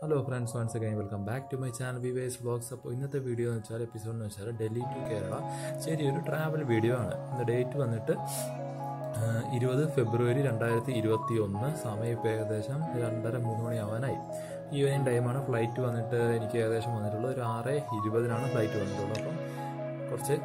hello friends once again welcome back to my channel വിവേസ് vlogs അപ്പോൾ ഇന്നത്തെ video എന്ന് വെച്ചാൽ എപ്പിസോഡ് എന്ന് വെച്ചാൽ ഡൽഹി ടു കേരള ചെറിയൊരു ട്രാവൽ വീഡിയോ ആണ് ഇന്ന് ഡേറ്റ് വന്നിട്ട് ഇരുപത് ഫെബ്രുവരി രണ്ടായിരത്തി ഇരുപത്തി ഒന്ന് സമയം ഇപ്പോൾ ഏകദേശം രണ്ടര മൂന്ന് മണിയാവാനായി ഈവനിങ് ടൈമാണ് ഫ്ലൈറ്റ് വന്നിട്ട് എനിക്ക് ഏകദേശം വന്നിട്ടുള്ളത് ഒരു ആറ് ഇരുപതിനാണ് ഫ്ലൈറ്റ് വന്നിട്ടുള്ളത് അപ്പം കുറച്ച്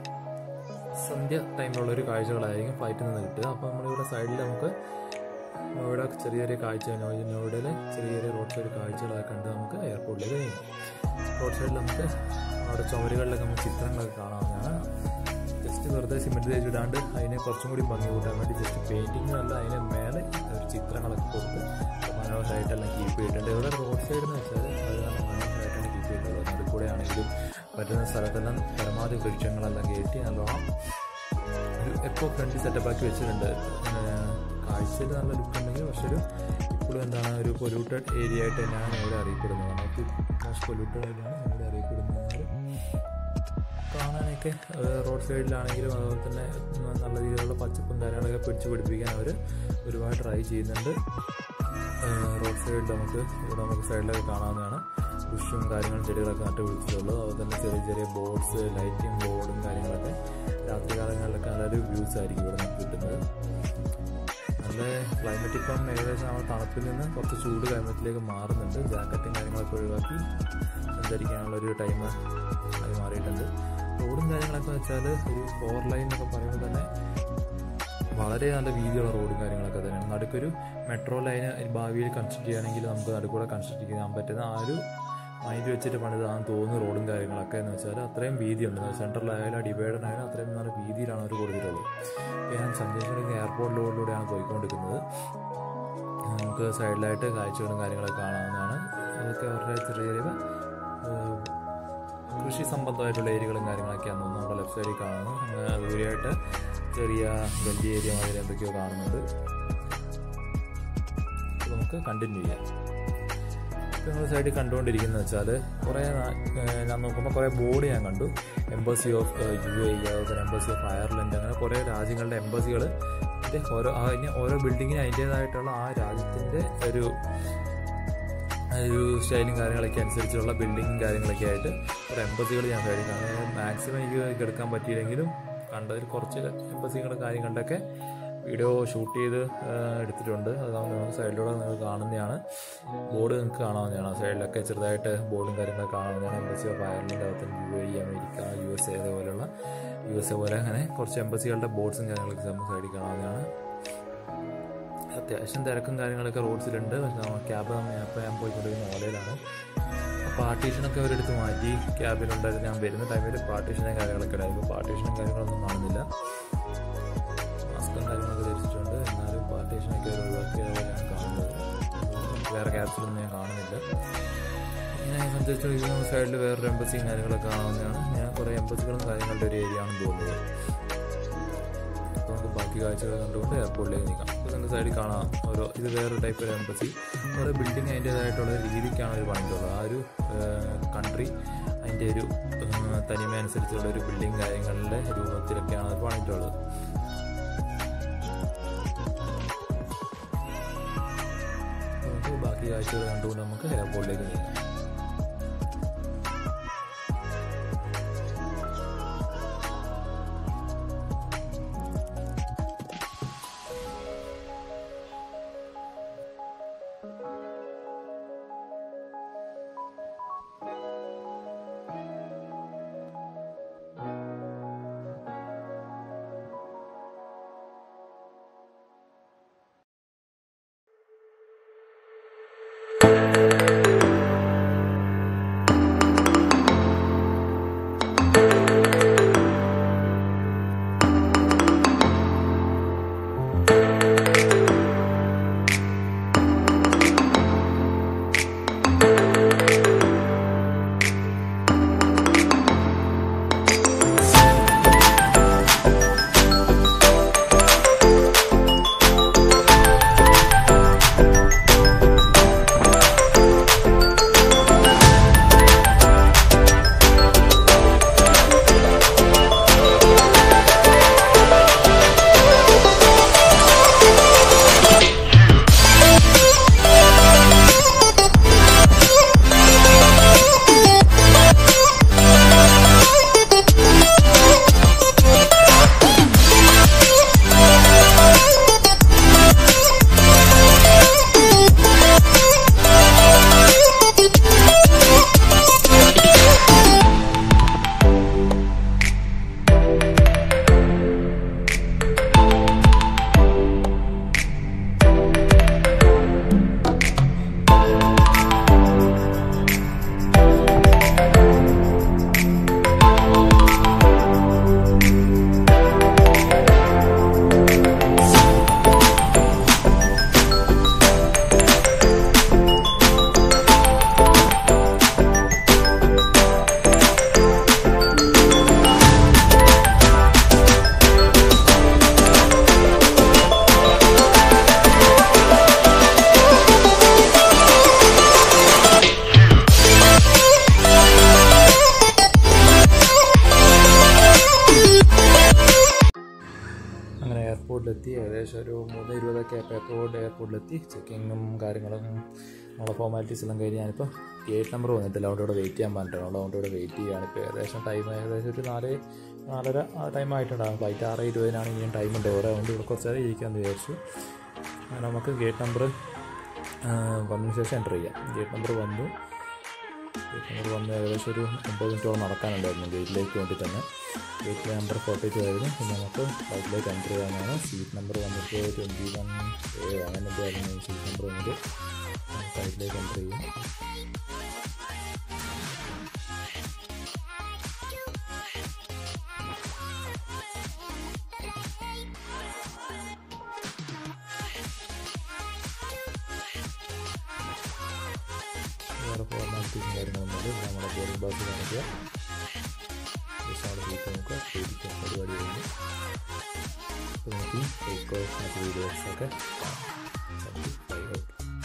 സന്ധ്യ ടൈമിലുള്ള ഒരു കാഴ്ചകളായിരിക്കും ഫ്ലൈറ്റിൽ നിന്ന് കിട്ടുക അപ്പോൾ നമ്മളിവിടെ സൈഡിൽ നമുക്ക് നോയിഡ ചെറിയ ചെറിയ കാഴ്ച നോയിഡയിലെ ചെറിയ ചെറിയ റോഡ് സൈഡ് കാഴ്ചകളൊക്കെ കണ്ട് നമുക്ക് എയർപോർട്ടിലേക്ക് നീങ്ങാം റോഡ് സൈഡിൽ നമുക്ക് അവിടെ ചുമരുകളിലൊക്കെ നമുക്ക് ചിത്രങ്ങളൊക്കെ കാണാവുന്നതാണ് ജസ്റ്റ് വെറുതെ സിമെൻറ്റ് തേച്ച് ഇടാണ്ട് അതിനെ കുറച്ചും കൂടി ഭംഗി കൂട്ടാൻ വേണ്ടി ജസ്റ്റ് പെയിൻറ്റിങ് അല്ല അതിന് മേലെ ഒരു ചിത്രങ്ങളൊക്കെ കൊടുത്ത് മനോഹരമായിട്ടെല്ലാം കീപ്പ് ചെയ്തിട്ടുണ്ട് ഇവിടെ റോഡ് സൈഡ് എന്ന് വെച്ചാൽ അത് നല്ല മനോഹരമായിട്ടാണ് കീപ്പ് ചെയ്തിട്ടുള്ളത് നടുക്കൂടെ ആണെങ്കിലും പറ്റുന്ന സ്ഥലത്തെല്ലാം പരമാവധി വൃക്ഷങ്ങളെല്ലാം കയറ്റി നല്ലോണം ഒരു എക്കോ ഫ്രണ്ട്ലി സെറ്റപ്പ് ആക്കി വെച്ചിട്ടുണ്ട് കാഴ്ചയിൽ നല്ല ലുക്ക് ഉണ്ടെങ്കിൽ പക്ഷെ ഒരു ഇപ്പോഴും എന്താണ് ഒരു പൊല്യൂട്ടഡ് ഏരിയ ആയിട്ട് തന്നെയാണ് ഇവിടെ അറിയപ്പെടുന്നത് നമുക്ക് മോസ്റ്റ് പൊല്യൂട്ടഡ് ആയിട്ടാണ് ഇവിടെ അറിയപ്പെടുന്നത് കാണാനൊക്കെ റോഡ് സൈഡിലാണെങ്കിലും അതുപോലെ തന്നെ നല്ല രീതിയിലുള്ള പച്ചപ്പും കാര്യങ്ങളൊക്കെ പിടിച്ചു പിടിപ്പിക്കാൻ അവർ ഒരുപാട് ട്രൈ ചെയ്യുന്നുണ്ട് റോഡ് സൈഡിൽ നമുക്ക് ഇവിടെ നമുക്ക് സൈഡിലൊക്കെ കാണാവുന്നതാണ് ബുഷും കാര്യങ്ങളും ചെടികളൊക്കെ നട്ട് പിടിച്ചിട്ടുള്ളത് അതുപോലെ തന്നെ ചെറിയ ചെറിയ ബോർഡ്സ് ലൈറ്റിംഗ് ബോർഡും കാര്യങ്ങളൊക്കെ രാത്രി കാലങ്ങളിലൊക്കെ നല്ലൊരു വ്യൂസ് ആയിരിക്കും ഇവിടെ നമുക്ക് കിട്ടുന്നത് നല്ല ക്ലൈമറ്റ് ഇപ്പം ഏകദേശം നമ്മൾ തണുപ്പിൽ നിന്ന് കുറച്ച് ചൂട് ക്ലൈമറ്റിലേക്ക് മാറുന്നുണ്ട് ജാക്കറ്റും കാര്യങ്ങളൊക്കെ ഒഴിവാക്കി സഞ്ചരിക്കാനുള്ള ഒരു ടൈം ആയി മാറിയിട്ടുണ്ട് റോഡും കാര്യങ്ങളൊക്കെ വെച്ചാൽ ഒരു ഫോർ ലൈൻ എന്നൊക്കെ പറയുമ്പോൾ തന്നെ വളരെ നല്ല വീതിയുള്ള റോഡും കാര്യങ്ങളൊക്കെ തന്നെയാണ് നടുക്കൊരു മെട്രോ ലൈന് ഭാവിയിൽ കൺസ്ട്രക്ട് ചെയ്യുകയാണെങ്കിൽ നമുക്ക് നടുക്കൂടെ കൺസ്ട്രക്ട് ചെയ്യാൻ പറ്റുന്ന ആ ഒരു മൈൻഡ് വെച്ചിട്ട് പണിതാന്ന് തോന്നുന്ന റോഡും കാര്യങ്ങളൊക്കെ എന്ന് വെച്ചാൽ അത്രയും വീതിയുണ്ട് സെൻട്രലായാലും ഡിവൈഡറായാലും അത്രയും നല്ല വീതിയിലാണ് അവർ കൊടുത്തിട്ടുള്ളത് ഇപ്പോൾ ഞാൻ സന്ദേശിക്കുന്ന എയർപോർട്ട് റോഡിലൂടെയാണ് പോയിക്കൊണ്ടിരിക്കുന്നത് നമുക്ക് സൈഡിലായിട്ട് കാഴ്ചകളും കാര്യങ്ങളൊക്കെ കാണാവുന്നതാണ് അതൊക്കെ അവരുടെ ചെറിയ ചെറിയ കൃഷി സംബന്ധമായിട്ടുള്ള ഏരിയകളും കാര്യങ്ങളൊക്കെയാണ് തോന്നുന്നു നമ്മുടെ ലെഫ്റ്റ് സൈഡിൽ കാണുന്നു ദൂരെയായിട്ട് ചെറിയ ഗല്ലി ഏരിയ മാതിരി എന്തൊക്കെയോ കാണുന്നുണ്ട് നമുക്ക് കണ്ടിന്യൂ ചെയ്യാം ഇപ്പോൾ നിങ്ങൾ സൈഡിൽ കണ്ടുകൊണ്ടിരിക്കുന്നത് വെച്ചാൽ കുറേ ഞാൻ നോക്കുമ്പോൾ കുറേ ബോർഡ് ഞാൻ കണ്ടു എംബസി ഓഫ് യു എ അതുപോലെ എംബസി ഓഫ് അയർലൻഡ് അങ്ങനെ കുറേ രാജ്യങ്ങളുടെ എംബസികൾ അതിൻ്റെ ഓരോ അതിന് ഓരോ ബിൽഡിങ്ങിന് അതിൻ്റേതായിട്ടുള്ള ആ രാജ്യത്തിൻ്റെ ഒരു ഒരു സ്റ്റൈലും കാര്യങ്ങളൊക്കെ അനുസരിച്ചുള്ള ബിൽഡിങ്ങും കാര്യങ്ങളൊക്കെ ആയിട്ട് ഒരു എംബസികൾ ഞാൻ സൈഡിൽ കാണും മാക്സിമം എനിക്ക് എടുക്കാൻ പറ്റിയില്ലെങ്കിലും കണ്ടതിൽ കുറച്ച് എംബസികളും കാര്യങ്ങളിലൊക്കെ വീഡിയോ ഷൂട്ട് ചെയ്ത് എടുത്തിട്ടുണ്ട് അത് നമുക്ക് സൈഡിലൂടെ നിങ്ങൾക്ക് കാണുന്നതാണ് ബോർഡ് നിങ്ങൾക്ക് കാണാവുന്നതാണ് സൈഡിലൊക്കെ ചെറുതായിട്ട് ബോർഡും കാര്യങ്ങളൊക്കെ കാണാവുന്നതാണ് എംബസി ഓഫ് അയർലൻഡ് അതുപോലെ U A America U S A അതേപോലെയുള്ള യു എസ് എ പോലെ അങ്ങനെ കുറച്ച് എംബസികളുടെ ബോർഡ്സും കാര്യങ്ങളൊക്കെ നമുക്ക് സൈഡിൽ കാണാവുന്നതാണ് അത്യാവശ്യം തിരക്കും കാര്യങ്ങളൊക്കെ റോഡ്സിലുണ്ട് പക്ഷെ നമ്മൾ ക്യാബ് അപ്പോൾ ഞാൻ പോയിക്കൊണ്ടിരിക്കുന്ന ഓലയിലാണ് പാർട്ടീഷനൊക്കെ അവരെടുത്ത് മാറ്റി ക്യാബിലുണ്ടായിരുന്നു ഞാൻ വരുന്ന ടൈമിൽ പാർട്ടീഷനും കാര്യങ്ങളൊക്കെ ഉണ്ടായിരുന്നു പാർട്ടീഷനും കാര്യങ്ങളൊന്നും കാണുന്നില്ല മാസ്കും കാര്യങ്ങളൊക്കെ ധരിച്ചിട്ടുണ്ട് എന്നാലും പാർട്ടീഷനൊക്കെ അവർ ഒഴിവാക്കിയതാണ് ഞാൻ കാണുന്നത് വേറെ ക്യാബ്സിലൊന്നും ഞാൻ കാണുന്നില്ല ഇങ്ങനെ സഞ്ചരിച്ചുകൊണ്ടിരിക്കുന്ന സൈഡിൽ വേറൊരു എംബസിയും കാര്യങ്ങളൊക്കെ കാണാവുന്നതാണ് ഞാൻ കുറേ എംബസികളും കാര്യങ്ങളുടെ ഒരു ഏരിയ ആണെന്ന് തോന്നുന്നത് അപ്പോൾ നമുക്ക് ബാക്കി കാഴ്ചകൾ കണ്ടുകൊണ്ട് എയർപോർട്ടിലേക്ക് നീക്കാം അപ്പോൾ നിങ്ങൾക്ക് സൈഡിൽ കാണാം ഓരോ ഇത് വേറൊരു ടൈപ്പ് ഒരു എംബസി ഓരോ ബിൽഡിംഗ് അതിൻ്റേതായിട്ടുള്ള രീതിക്കാണ് ഒരു പണിയിട്ടുള്ളത് ആ ഒരു കൺട്രി അതിൻ്റെ ഒരു തനിമ അനുസരിച്ചുള്ള ഒരു ബിൽഡിംഗ് കാര്യങ്ങളുടെ രൂപത്തിലൊക്കെയാണ് അത് പണിയിട്ടുള്ളത് നമുക്ക് ബാക്കി കാഴ്ചകൾ കണ്ടുകൊണ്ട് നമുക്ക് എയർപോർട്ടിലേക്ക് നീങ്ങാം എയർപോർട്ടിലെത്തി ഏകദേശം ഒരു മൂന്ന് ഇരുപതൊക്കെ ആയപ്പോൾ എയർപോർട്ട് എയർപോർട്ടിലെത്തി ചെക്കിങ്ങും കാര്യങ്ങളും നമ്മളെ ഫോർമാലിറ്റീസ് എല്ലാം കഴിഞ്ഞ് ഞാനിപ്പോൾ ഗേറ്റ് നമ്പർ വന്നിട്ടില്ല അതുകൊണ്ട് ഇവിടെ വെയിറ്റ് ചെയ്യാൻ പറഞ്ഞിട്ടാണ് അതുകൊണ്ട് ഇവിടെ വെയിറ്റ് ചെയ്യുകയാണ് ഇപ്പോൾ ഏകദേശം ടൈം ഏകദേശം ഒരു നാല് നാലര ആ ടൈം ആയിട്ടുണ്ടാകും ഫ്ലൈറ്റ് ആറ് ഇരുപതിനാണ് ഇനിയും ടൈം ഉണ്ട് ഇവിടെ അതുകൊണ്ട് ഇവിടെ കുറച്ച് നേരം ഇരിക്കാമെന്ന് വിചാരിച്ചു അങ്ങനെ നമുക്ക് ഗേറ്റ് നമ്പർ വന്നതിന് ശേഷം എൻ്റർ ചെയ്യാം ഗേറ്റ് നമ്പർ വന്നു ഗേറ്റ് നമ്പർ വന്ന് ഏകദേശം ഒരു ഒമ്പത് മിനിറ്റോളം നടക്കാനുണ്ടായിരുന്നു ഗേറ്റിലേക്ക് വേണ്ടി തന്നെ ഗേറ്റ് നമ്പർ ഫോർട്ടി ടു ആയിരുന്നു പിന്നെ നമുക്ക് ഫ്ലൈറ്റിലേക്ക് എൻ്റർ ചെയ്യാനാണ് സീറ്റ് നമ്പർ വന്നിട്ട് ട്വൻറ്റി വൺ ഏഴ് അങ്ങനെ എന്തായിരുന്നു സീറ്റ് നമ്പർ വന്നിട്ട് ഫ്ലൈറ്റിലേക്ക് എൻ്റർ ചെയ്യും വേറെ ഫോർമാലിറ്റീസും കാര്യങ്ങളൊന്നുമില്ല നമ്മുടെ ബോർഡിംഗ് പാസ് കാണിക്കുക ജസ്റ്റ് അവിടെ സീറ്റ് നോക്കുക ശരിക്കും പരിപാടി കഴിഞ്ഞു അപ്പോൾ നമുക്ക് ടേക്ക് ഓഫ് മറ്റ് വീഡിയോസൊക്കെ ബൈ ഔട്ട്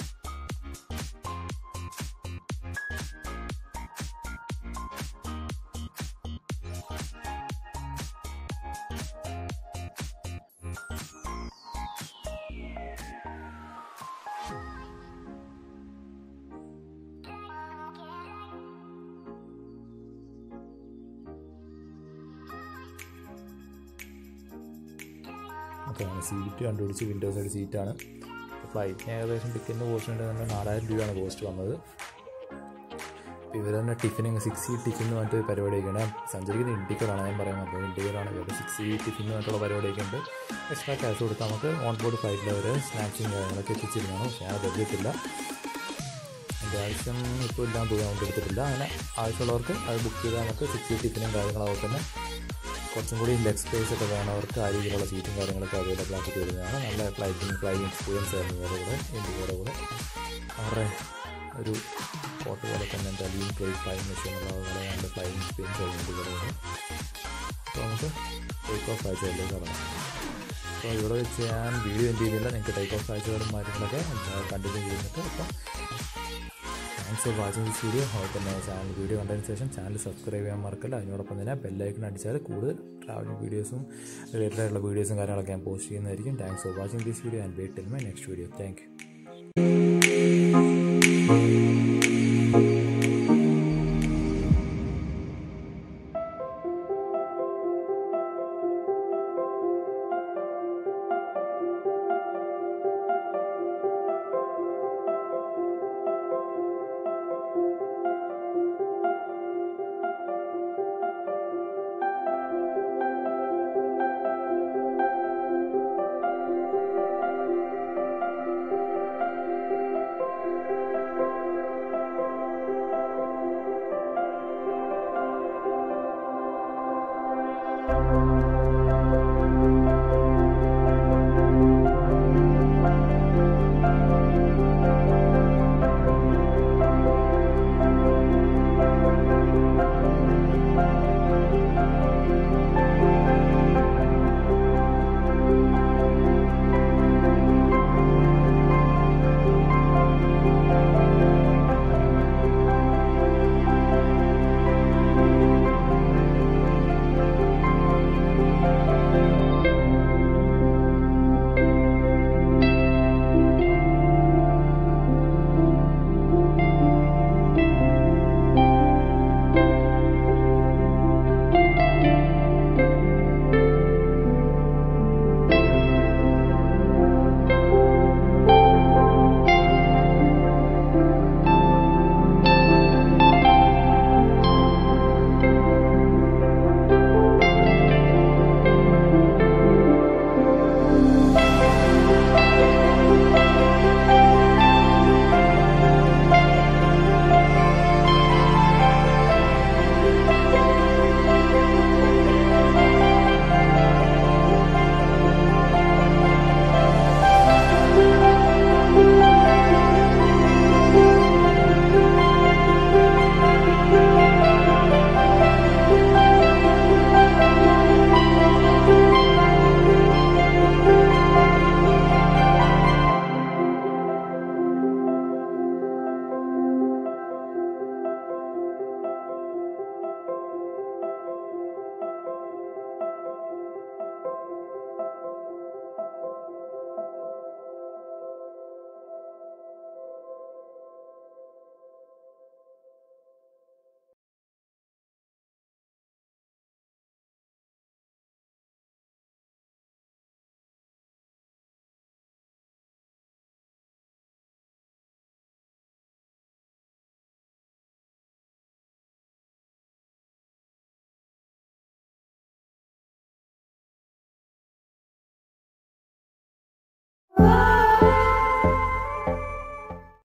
ഓക്കെ സീറ്റ് കണ്ടുപിടിച്ച് വിൻഡോ സൈഡ് സീറ്റാണ് ഫ്ലൈറ്റിന് ഏകദേശം ടിക്കറ്റിൻ്റെ കോസ്റ്റ് ഉണ്ട് തന്നെ നാലായിരം രൂപയാണ് കോസ്റ്റ് വന്നത് ഇവർ തന്നെ ടിഫിൻ സിക്സ് സി ടിഫിൻ എന്ന് പറഞ്ഞിട്ട് പരിപാടിയൊക്കെയാണ് സഞ്ചരിക്കുന്ന ഇൻഡിക്കറാണ് ഞാൻ പറയാൻ അപ്പോൾ ഇൻഡിക്കറാണ് ഇവരുടെ സിക്സ് സി ടിഫിൻ എന്ന് പറഞ്ഞിട്ടുള്ള പരിപാടിയൊക്കെ ഉണ്ട് എക്സ്ട്രാ ക്യാഷ് കൊടുത്താൽ നമുക്ക് ഓൺ ബോർഡ് ഫ്ലൈറ്റിൽ അവർ സ്നാക്സും കാര്യങ്ങളൊക്കെ എത്തിച്ചിരുന്നതാണ് പക്ഷേ ഞാൻ അത് എടുത്തിട്ടില്ല എൻ്റെ ആവശ്യം ഇപ്പോൾ ഇല്ലാന്ന് തോന്നി അതുകൊണ്ട് എടുത്തിട്ടില്ല അങ്ങനെ ആവശ്യമുള്ളവർക്ക് അത് ബുക്ക് ചെയ്താൽ നമുക്ക് സിക്സ് സി ടിഫിനും കാര്യങ്ങളൊക്കെ തന്നെ കുറച്ചും കൂടി ലെഗ് സ്പേസ് ഒക്കെ വേണവർക്ക് ആ രീതിയിലുള്ള സീറ്റും കാര്യങ്ങളൊക്കെ അവൈലബിൾ ആക്കി തരുന്നതാണ് നല്ല ഫ്ലൈറ്റിംഗ് ഫ്ലൈയിങ് എക്സ്പീരിയൻസ് ആയിരുന്നു ഇവരുടെ കൂടെ ഇന്ത്യയുടെ കൂടെ അവരുടെ ഒരു ഫോട്ടോ പോലെ തന്നെ എന്തായാലും ഈ ഫ്ലൈ ഫ്ലൈങ് മെഷീൻ ഉള്ള പോലെ നല്ല ഫ്ലൈയിങ് എക്സ്പീരിയൻസ് ആയിരുന്നു ഇന്ത്യയുടെ കൂടെ അപ്പോൾ നമുക്ക് ടേക്ക് ഓഫ് കാഴ്ചകളിലേക്ക് കടന്നു അപ്പോൾ ഇവിടെ വെച്ച് ഞാൻ വീഡിയോ എന്ത് ചെയ്യുന്നില്ല നിങ്ങൾക്ക് ടേക്ക് ഓഫ് കാഴ്ചകളും കാര്യങ്ങളൊക്കെ കണ്ടിന്യൂ ചെയ്യുന്നുണ്ട് അപ്പോൾ thanks for watching this video അതുപോലെ തന്നെ ചാനൽ വീഡിയോ കണ്ടതിന് ശേഷം ചാനൽ സബ്സ്ക്രൈബ് ചെയ്യാൻ മറക്കല്ല അതിനോടൊപ്പം തന്നെ ബെല്ലൈക്കൺ അടിച്ചാൽ കൂടുതൽ ട്രാവലിംഗ് വീഡിയോസും റിലേറ്റഡ് ആയിട്ടുള്ള വീഡിയോസും കാര്യങ്ങളൊക്കെ ഞാൻ പോസ്റ്റ് ചെയ്യുന്നതായിരിക്കും thanks for watching this video and wait till my next video thank U